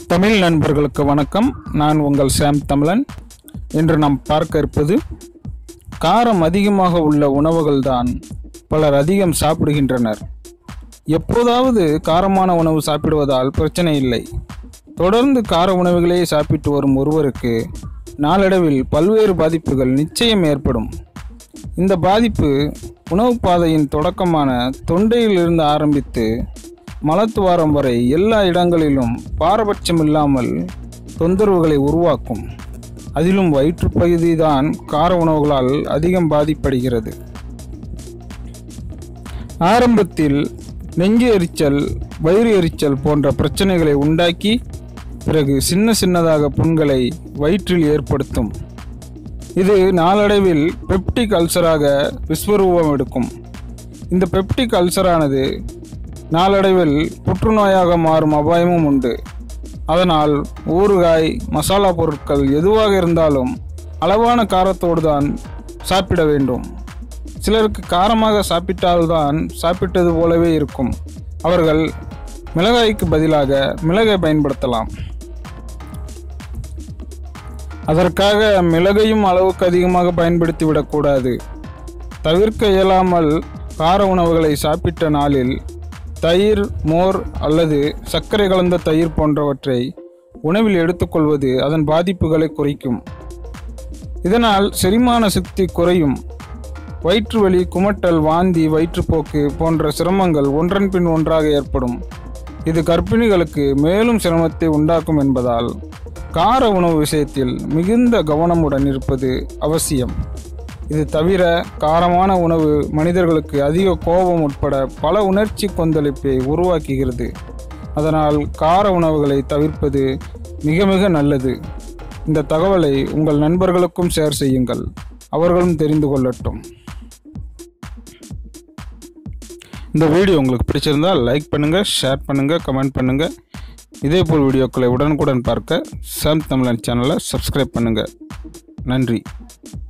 தமிழ் நண்பர்களுக்கு வணக்கம் நான் உங்கள் சாம் தமிழன் இன்று நாம் பார்க்க இருப்பது காரம் அதிகமாக உள்ள உணவுகள்தான் பலர் அதிகம் சாப்பிடுகின்றனர் எப்போதாவது காரமான உணவு சாப்பிடுவதால் பிரச்சனை இல்லை தொடர்ந்து கார உணவுகளே சாப்பிட்டு வரும் ஒருவருக்கு நாளடைவில் பல்வேறு பாதிப்புகள் நிச்சயம் ஏற்படும் இந்த பாதிப்பு உணவு பாதையின் தொடக்கமான தொண்டையிலிருந்து ஆரம்பித்து மலத்துவாரம் வரை எல்லா இடங்களிலும் பாரபட்சம் இல்லாமல் தொந்தரவுகளை உருவாக்கும் அதிலும் வயிற்றுப்பகுதி தான் கார உணவுகளால் அதிகம் பாதிப்படைகிறது ஆரம்பத்தில் நெஞ்சு எரிச்சல் வயிறு எரிச்சல் போன்ற பிரச்சனைகளை உண்டாக்கி பிறகு சின்ன சின்னதாக புண்களை வயிற்றில் ஏற்படுத்தும் இது நாளடைவில் பெப்டிக் அல்சராக விஸ்வரூபம் எடுக்கும் இந்த பெப்டிக் அல்சரானது நாளடைவில் புற்றுநோயாக மாறும் அபாயமும் உண்டு அதனால் ஊறுகாய் மசாலா பொருட்கள் எதுவாக இருந்தாலும் அளவான காரத்தோடு தான் சாப்பிட வேண்டும் சிலருக்கு காரமாக சாப்பிட்டால்தான் சாப்பிட்டது போலவே இருக்கும் அவர்கள் மிளகாய்க்கு பதிலாக மிளகை பயன்படுத்தலாம் அதற்காக மிளகையும் அளவுக்கு அதிகமாக பயன்படுத்தி விடக்கூடாது தவிர்க்க இயலாமல் கார உணவுகளை சாப்பிட்ட நாளில் தயிர் மோர் அல்லது சர்க்கரை கலந்த தயிர் போன்றவற்றை உணவில் எடுத்துக்கொள்வது அதன் பாதிப்புகளை குறைக்கும் இதனால் செரிமான சக்தி குறையும் வயிற்று வலி குமட்டல் வாந்தி வயிற்றுப்போக்கு போன்ற சிரமங்கள் ஒன்றன் பின் ஒன்றாக ஏற்படும் இது கர்ப்பிணிகளுக்கு மேலும் சிரமத்தை உண்டாக்கும் என்பதால் கார உணவு விஷயத்தில் மிகுந்த கவனமுடன் இருப்பது அவசியம் இது தவிர காரமான உணவு மனிதர்களுக்கு அதிக கோபம் உட்பட பல உணர்ச்சி கொந்தளிப்பை உருவாக்குகிறது அதனால் கார உணவுகளை தவிர்ப்பது மிக மிக நல்லது இந்த தகவலை உங்கள் நண்பர்களுக்கும் ஷேர் செய்யுங்கள் அவர்களும் தெரிந்து கொள்ளட்டும் இந்த வீடியோ உங்களுக்கு பிடிச்சிருந்தால் லைக் பண்ணுங்கள் ஷேர் பண்ணுங்கள் கமெண்ட் பண்ணுங்கள் இதேபோல் வீடியோக்களை உடனுக்குடன் பார்க்க சாம் தமிழன் சேனலை சப்ஸ்கிரைப் பண்ணுங்கள் நன்றி